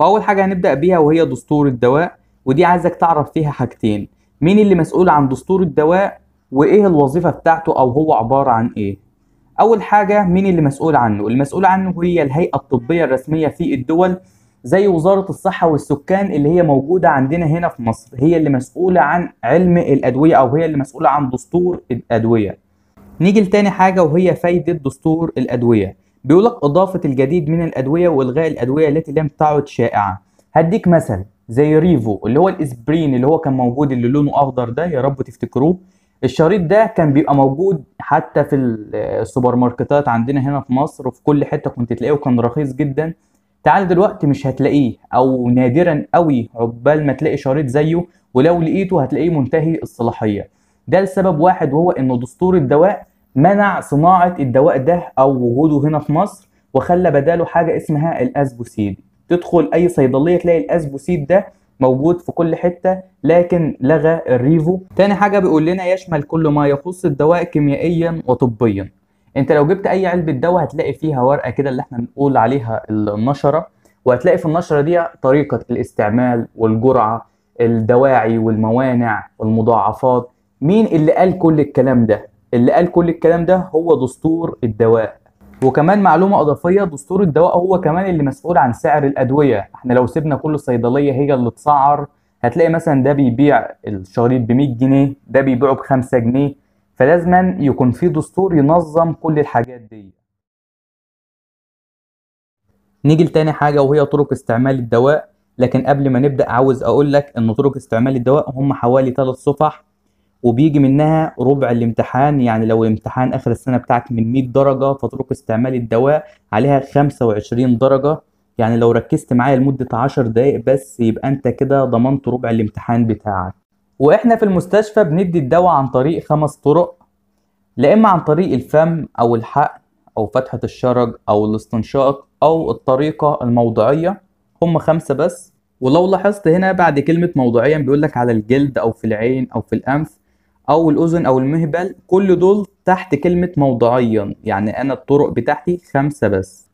فأول حاجة هنبدأ بيها وهي دستور الدواء ودي عايزك تعرف فيها حاجتين مين اللي مسؤول عن دستور الدواء وإيه الوظيفة بتاعته أو هو عبارة عن إيه أول حاجة مين اللي مسؤول عنه المسؤول عنه هي الهيئة الطبية الرسمية في الدول زي وزارة الصحة والسكان اللي هي موجودة عندنا هنا في مصر هي اللي مسؤولة عن علم الأدوية أو هي اللي مسؤولة عن دستور الأدوية نيجي لتاني حاجة وهي فايدة دستور الأدوية بيقولك إضافة الجديد من الأدوية وإلغاء الأدوية التي لم تعد شائعة هديك مثل زي ريفو اللي هو الإسبرين اللي هو كان موجود اللي لونه أخضر ده يا رب تفتكروه الشريط ده كان بيبقى موجود حتى في السوبر ماركتات عندنا هنا في مصر وفي كل حتة كنت تلاقيه وكان رخيص جدا تعال دلوقتي مش هتلاقيه او نادرا قوي عقبال ما تلاقي شريط زيه ولو لقيته هتلاقيه منتهي الصلاحية ده لسبب واحد وهو ان دستور الدواء منع صناعة الدواء ده او وجوده هنا في مصر وخلى بداله حاجة اسمها الاسبوسيد تدخل اي صيدلية تلاقي الاسبوسيد ده موجود في كل حتة لكن لغى الريفو تاني حاجة بيقول لنا يشمل كل ما يخص الدواء كيميائيا وطبيا انت لو جبت اي علبة دواء هتلاقي فيها ورقة كده اللي احنا بنقول عليها النشرة وهتلاقي في النشرة دي طريقة الاستعمال والجرعة الدواعي والموانع والمضاعفات مين اللي قال كل الكلام ده اللي قال كل الكلام ده هو دستور الدواء وكمان معلومة إضافية دستور الدواء هو كمان اللي مسؤول عن سعر الأدوية احنا لو سيبنا كل صيدلية هي اللي تسعر هتلاقي مثلا ده بيبيع الشريط ب 100 جنيه ده بيبيعه ب 5 جنيه فلازما يكون في دستور ينظم كل الحاجات دي نيجي لتاني حاجة وهي طرق استعمال الدواء لكن قبل ما نبدأ عاوز أقول لك إن طرق استعمال الدواء هم حوالي ثلاث صفح وبيجي منها ربع الامتحان يعني لو الامتحان آخر السنة بتاعك من 100 درجة فطرق استعمال الدواء عليها 25 درجة يعني لو ركزت معايا لمدة 10 دقايق بس يبقى أنت كده ضمنت ربع الامتحان بتاعك واحنا في المستشفى بندي الدواء عن طريق خمس طرق لا اما عن طريق الفم او الحقن او فتحة الشرج او الاستنشاق او الطريقة الموضعية هم خمسة بس ولو لاحظت هنا بعد كلمة موضعيا بيقولك على الجلد او في العين او في الانف او الاذن او المهبل كل دول تحت كلمة موضعيا يعني انا الطرق بتاعتي خمسة بس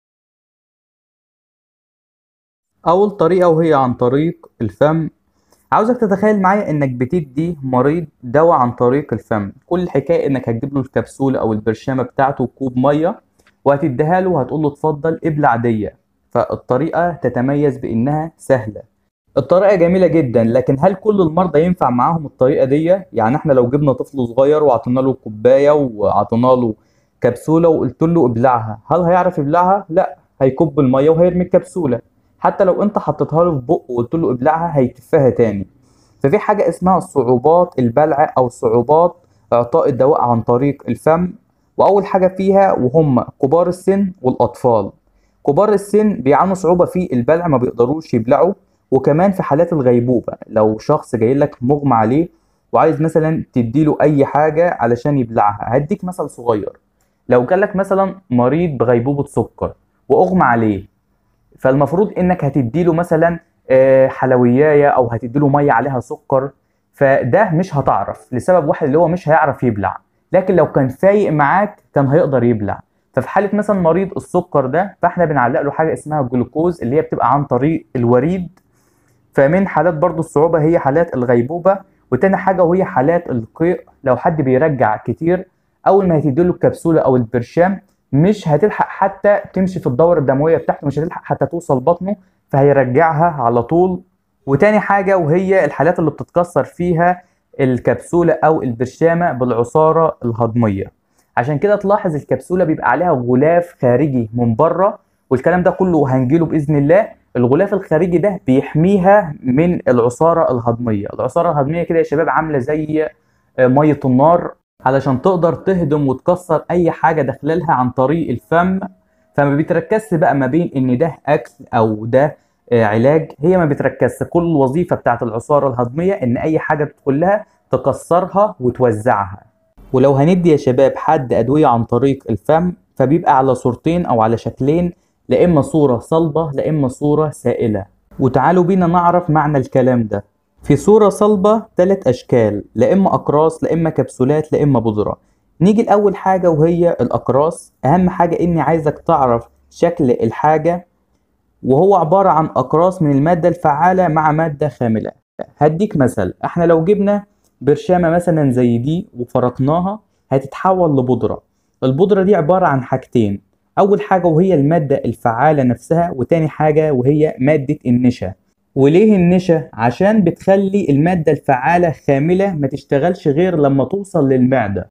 اول طريقة وهي عن طريق الفم عاوزك تتخيل معايا انك بتدي مريض دواء عن طريق الفم كل الحكايه انك هتجيب له الكبسوله او البرشامه بتاعته كوب ميه وهتديها له وهتقول له اتفضل ابلع ديه فالطريقه تتميز بانها سهله الطريقه جميله جدا لكن هل كل المرضى ينفع معاهم الطريقه دي يعني احنا لو جبنا طفل صغير وعطينا له كوبايه وعطينا له كبسوله وقلت له ابلعها هل هيعرف يبلعها لا هيكب الميه وهيرمي الكبسوله حتى لو انت حطيتها له في بقه وقلت له ابلعها هيتفها تاني ففي حاجة اسمها صعوبات البلع أو صعوبات إعطاء الدواء عن طريق الفم وأول حاجة فيها وهم كبار السن والأطفال كبار السن بيعانوا صعوبة في البلع ما بيقدروش يبلعوا وكمان في حالات الغيبوبة لو شخص جاي لك مغمى عليه وعايز مثلا تديله أي حاجة علشان يبلعها هديك مثل صغير لو جالك مثلا مريض بغيبوبة سكر وأغمى عليه فالمفروض انك هتديله مثلا حلويايه او هتديله ميه عليها سكر فده مش هتعرف لسبب واحد اللي هو مش هيعرف يبلع لكن لو كان فايق معاك كان هيقدر يبلع ففي حاله مثلا مريض السكر ده فاحنا بنعلق له حاجه اسمها جلوكوز اللي هي بتبقى عن طريق الوريد فمن حالات برضو الصعوبه هي حالات الغيبوبه وتاني حاجه وهي حالات القيء لو حد بيرجع كتير اول ما هتديله الكبسوله او البرشام مش هتلحق حتى تمشي في الدورة الدموية بتاعته مش هتلحق حتى توصل بطنه فهيرجعها على طول وتاني حاجة وهي الحالات اللي بتتكسر فيها الكبسولة أو البرشامة بالعصارة الهضمية عشان كده تلاحظ الكبسولة بيبقى عليها غلاف خارجي من بره والكلام ده كله هنجيله بإذن الله الغلاف الخارجي ده بيحميها من العصارة الهضمية العصارة الهضمية كده يا شباب عاملة زي مية النار علشان تقدر تهدم وتكسر اي حاجه داخلها عن طريق الفم فما بيتركزش بقى ما بين ان ده اكل او ده علاج هي ما بتركزش كل الوظيفه بتاعت العصاره الهضميه ان اي حاجه تدخل لها تكسرها وتوزعها ولو هندي يا شباب حد ادويه عن طريق الفم فبيبقى على صورتين او على شكلين لا اما صوره صلبه لا اما صوره سائله وتعالوا بينا نعرف معنى الكلام ده في صورة صلبة ثلاث أشكال لا إما أقراص لا إما كبسولات لا إما بودرة نيجي لأول حاجة وهي الأقراص أهم حاجة إني عايزك تعرف شكل الحاجة وهو عبارة عن أقراص من المادة الفعالة مع مادة خاملة هديك مثل احنا لو جبنا برشامة مثلا زي دي وفرقناها هتتحول لبودرة البودرة دي عبارة عن حاجتين أول حاجة وهي المادة الفعالة نفسها وتاني حاجة وهي مادة النشا وليه النشا؟ عشان بتخلي المادة الفعالة خاملة ما تشتغلش غير لما توصل للمعدة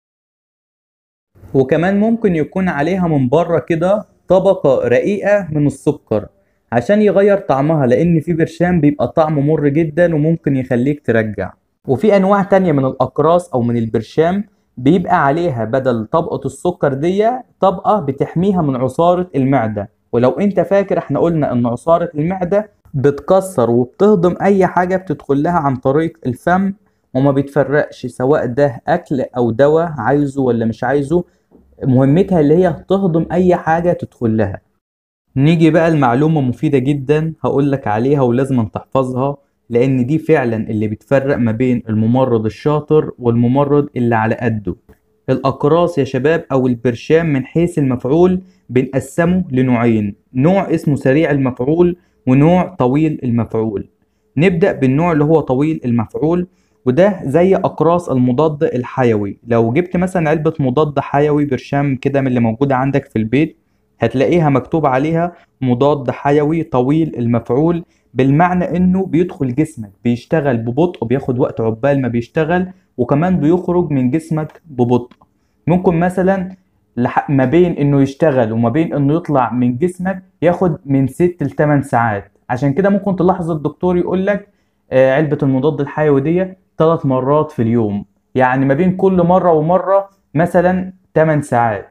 وكمان ممكن يكون عليها من بره كده طبقة رقيقة من السكر عشان يغير طعمها لأن في برشام بيبقى طعمه مر جدا وممكن يخليك ترجع وفي أنواع تانية من الأقراص أو من البرشام بيبقى عليها بدل طبقة السكر دي طبقة بتحميها من عصارة المعدة ولو انت فاكر احنا قلنا ان عصارة المعدة بتكسر وبتهضم اي حاجة بتدخل لها عن طريق الفم وما بتفرقش سواء ده اكل او دواء عايزه ولا مش عايزه مهمتها اللي هي تهضم اي حاجة تدخل لها نيجي بقى المعلومة مفيدة جدا هقولك عليها ولازم تحفظها لان دي فعلا اللي بتفرق ما بين الممرض الشاطر والممرض اللي على قده الاقراص يا شباب او البرشام من حيث المفعول بنقسمه لنوعين نوع اسمه سريع المفعول ونوع طويل المفعول نبدأ بالنوع اللي هو طويل المفعول وده زي أقراص المضاد الحيوي لو جبت مثلا علبة مضاد حيوي برشام كده من اللي موجودة عندك في البيت هتلاقيها مكتوب عليها مضاد حيوي طويل المفعول بالمعنى انه بيدخل جسمك بيشتغل ببطء بياخد وقت عقبال ما بيشتغل وكمان بيخرج من جسمك ببطء ممكن مثلا ما بين انه يشتغل وما بين انه يطلع من جسمك ياخد من 6 ل 8 ساعات عشان كده ممكن تلاحظ الدكتور يقول لك علبة المضاد الحيوي دي ثلاث مرات في اليوم يعني ما بين كل مرة ومرة مثلا 8 ساعات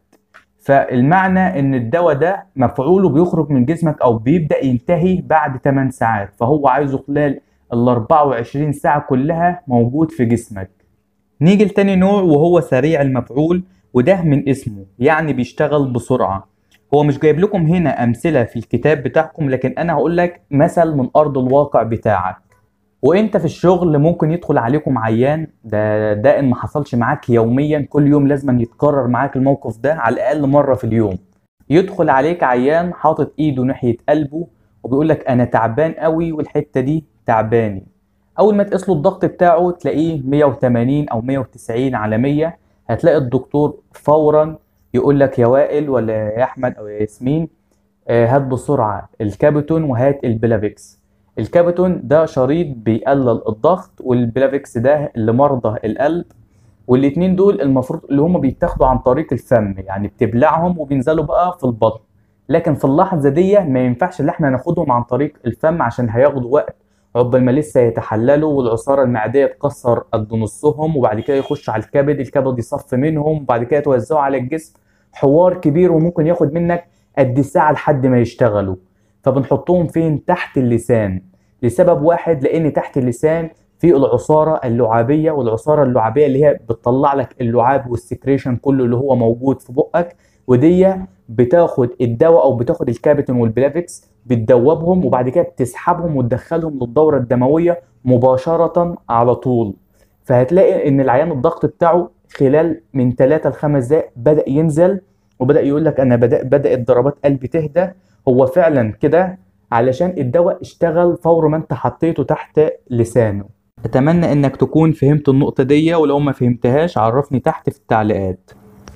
فالمعنى ان الدواء ده مفعوله بيخرج من جسمك او بيبدأ ينتهي بعد 8 ساعات فهو عايزه خلال ال 24 ساعة كلها موجود في جسمك نيجي لتاني نوع وهو سريع المفعول وده من اسمه يعني بيشتغل بسرعة هو مش جايب لكم هنا أمثلة في الكتاب بتاعكم لكن أنا هقول لك مثل من أرض الواقع بتاعك وانت في الشغل ممكن يدخل عليكم عيان ده ده ان ما حصلش معاك يوميا كل يوم لازم يتكرر معاك الموقف ده على الاقل مره في اليوم يدخل عليك عيان حاطط ايده ناحيه قلبه وبيقول لك انا تعبان قوي والحته دي تعباني اول ما تقيس له الضغط بتاعه تلاقيه 180 او 190 على 100 هتلاقي الدكتور فورا يقول لك يا وائل ولا يا احمد او يا ياسمين هات بسرعه الكابتون وهات البلافيكس الكابتون ده شريط بيقلل الضغط والبلافيكس ده لمرضى القلب والاتنين دول المفروض اللي هما بيتاخدوا عن طريق الفم يعني بتبلعهم وبينزلوا بقى في البطن لكن في اللحظة دي ما ينفعش ان احنا ناخدهم عن طريق الفم عشان هياخدوا وقت عقبال ما لسه يتحللوا والعصارة المعدية تكسر قد نصهم وبعد كده يخش على الكبد الكبد يصف منهم وبعد كده يتوزعوا على الجسم حوار كبير وممكن ياخد منك قد ساعة لحد ما يشتغلوا فبنحطهم فين تحت اللسان لسبب واحد لان تحت اللسان في العصارة اللعابية والعصارة اللعابية اللي هي بتطلع لك اللعاب والسكريشن كله اللي هو موجود في بقك ودي بتاخد الدواء او بتاخد الكابتون والبلافيكس بتدوبهم وبعد كده بتسحبهم وتدخلهم للدورة الدموية مباشرة على طول فهتلاقي ان العيان الضغط بتاعه خلال من 3 ل 5 دقايق بدأ ينزل وبدأ يقول لك انا بدأ بدأت ضربات قلبي تهدى هو فعلا كده علشان الدواء اشتغل فور ما انت حطيته تحت لسانه اتمنى انك تكون فهمت النقطة دي ولو ما فهمتهاش عرفني تحت في التعليقات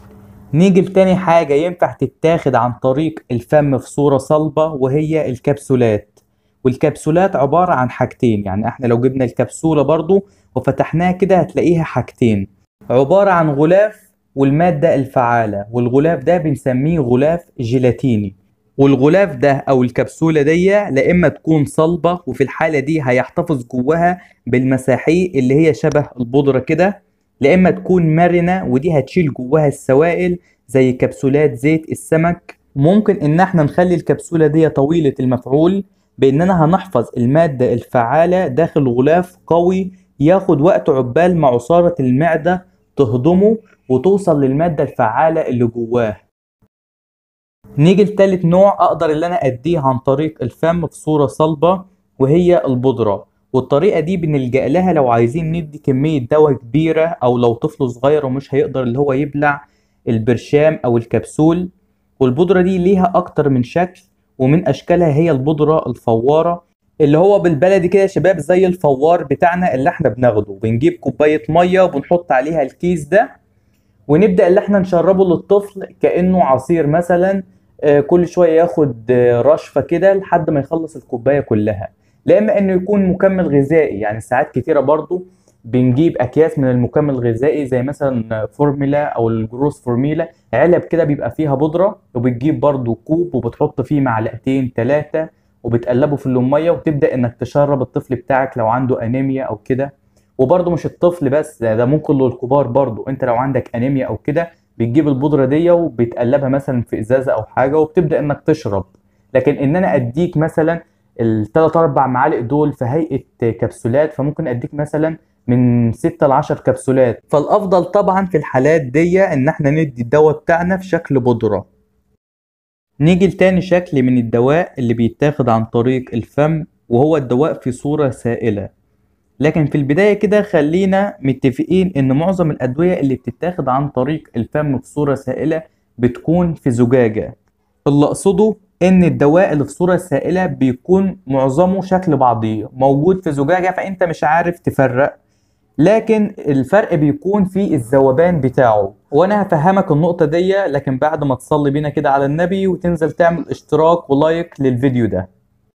نيجي لتاني حاجة ينفع تتاخد عن طريق الفم في صورة صلبة وهي الكبسولات والكبسولات عبارة عن حاجتين يعني احنا لو جبنا الكبسولة برضو وفتحناها كده هتلاقيها حاجتين عبارة عن غلاف والمادة الفعالة والغلاف ده بنسميه غلاف جيلاتيني والغلاف ده او الكبسوله دي لا اما تكون صلبه وفي الحاله دي هيحتفظ جواها بالمساحيق اللي هي شبه البودره كده لا اما تكون مرنه ودي هتشيل جواها السوائل زي كبسولات زيت السمك ممكن ان احنا نخلي الكبسوله دي طويله المفعول باننا هنحفظ الماده الفعاله داخل غلاف قوي ياخد وقت عقبال ما عصاره المعده تهضمه وتوصل للماده الفعاله اللي جواه نيجي لتالت نوع اقدر اللي انا اديه عن طريق الفم في صورة صلبة وهي البودرة والطريقة دي بنلجأ لها لو عايزين ندي كمية دواء كبيرة او لو طفل صغير ومش هيقدر اللي هو يبلع البرشام او الكبسول والبودرة دي ليها اكتر من شكل ومن اشكالها هي البودره الفواره اللي هو بالبلدي كده يا شباب زي الفوار بتاعنا اللي احنا بناخده بنجيب كوبايه ميه وبنحط عليها الكيس ده ونبدا اللي احنا نشربه للطفل كانه عصير مثلا آه، كل شويه ياخد آه، رشفه كده لحد ما يخلص الكوبايه كلها لا اما انه يكون مكمل غذائي يعني ساعات كتيره برضو بنجيب اكياس من المكمل الغذائي زي مثلا فورميلا او الجروس فورميلا علب كده بيبقى فيها بودره وبتجيب برضو كوب وبتحط فيه معلقتين ثلاثه وبتقلبه في الميه وتبدا انك تشرب الطفل بتاعك لو عنده انيميا او كده وبرضه مش الطفل بس ده, ده ممكن للكبار برضه انت لو عندك انيميا او كده بتجيب البودره دي وبتقلبها مثلا في ازازه او حاجه وبتبدا انك تشرب لكن ان انا اديك مثلا الثلاث اربع معالق دول في هيئه كبسولات فممكن اديك مثلا من 6 ل 10 كبسولات فالافضل طبعا في الحالات دي ان احنا ندي الدواء بتاعنا في شكل بودره نيجي لتاني شكل من الدواء اللي بيتاخد عن طريق الفم وهو الدواء في صورة سائلة لكن في البداية كده خلينا متفقين ان معظم الادوية اللي بتتاخد عن طريق الفم في صورة سائلة بتكون في زجاجة اللي اقصده ان الدواء اللي في صورة سائلة بيكون معظمه شكل بعضيه موجود في زجاجة فانت مش عارف تفرق لكن الفرق بيكون في الذوبان بتاعه وانا هفهمك النقطة دي لكن بعد ما تصلي بينا كده على النبي وتنزل تعمل اشتراك ولايك للفيديو ده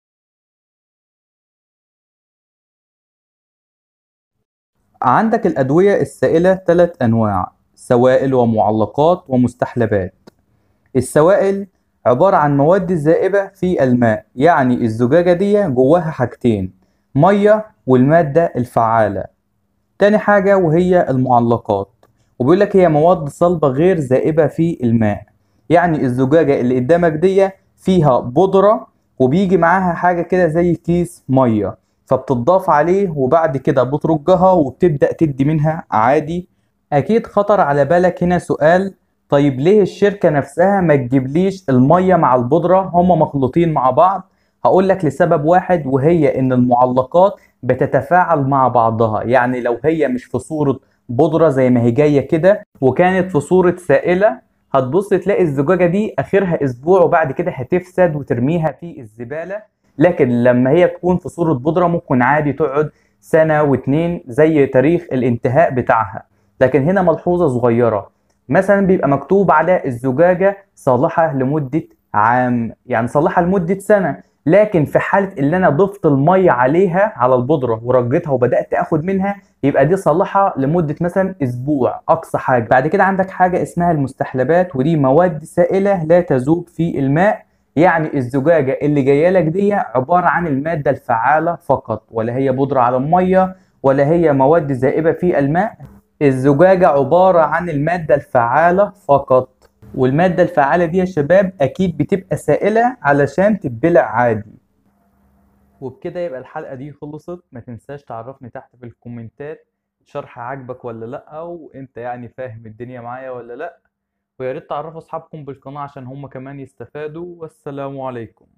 عندك الأدوية السائلة ثلاث أنواع سوائل ومعلقات ومستحلبات السوائل عبارة عن مواد زائبة في الماء يعني الزجاجة دي جواها حاجتين مية والمادة الفعالة تاني حاجة وهي المعلقات وبيقول لك هي مواد صلبة غير زائبة في الماء يعني الزجاجة اللي قدامك دي فيها بودرة وبيجي معاها حاجة كده زي كيس مية فبتضاف عليه وبعد كده بترجها وبتبدأ تدي منها عادي أكيد خطر على بالك هنا سؤال طيب ليه الشركة نفسها ما تجيبليش المية مع البودرة هما مخلوطين مع بعض هقول لك لسبب واحد وهي ان المعلقات بتتفاعل مع بعضها يعني لو هي مش في صورة بودرة زي ما هي جاية كده وكانت في صورة سائلة هتبص تلاقي الزجاجة دي اخرها اسبوع وبعد كده هتفسد وترميها في الزبالة لكن لما هي تكون في صورة بودرة ممكن عادي تقعد سنة واتنين زي تاريخ الانتهاء بتاعها لكن هنا ملحوظة صغيرة مثلا بيبقى مكتوب على الزجاجة صالحة لمدة عام يعني صالحة لمدة سنة لكن في حالة اللي انا ضفت المية عليها على البودرة ورجيتها وبدأت اخد منها يبقى دي صالحة لمدة مثلا اسبوع اقصى حاجة بعد كده عندك حاجة اسمها المستحلبات ودي مواد سائلة لا تذوب في الماء يعني الزجاجة اللي جاية لك دي عبارة عن المادة الفعالة فقط ولا هي بودرة على المية ولا هي مواد زائبة في الماء الزجاجة عبارة عن المادة الفعالة فقط والمادة الفعالة دي يا شباب أكيد بتبقى سائلة علشان تتبلع عادي وبكده يبقى الحلقة دي خلصت ما تنساش تعرفني تحت في الكومنتات شرح عجبك ولا لأ وانت يعني فاهم الدنيا معايا ولا لأ ويا ريت تعرفوا اصحابكم بالقناة عشان هم كمان يستفادوا والسلام عليكم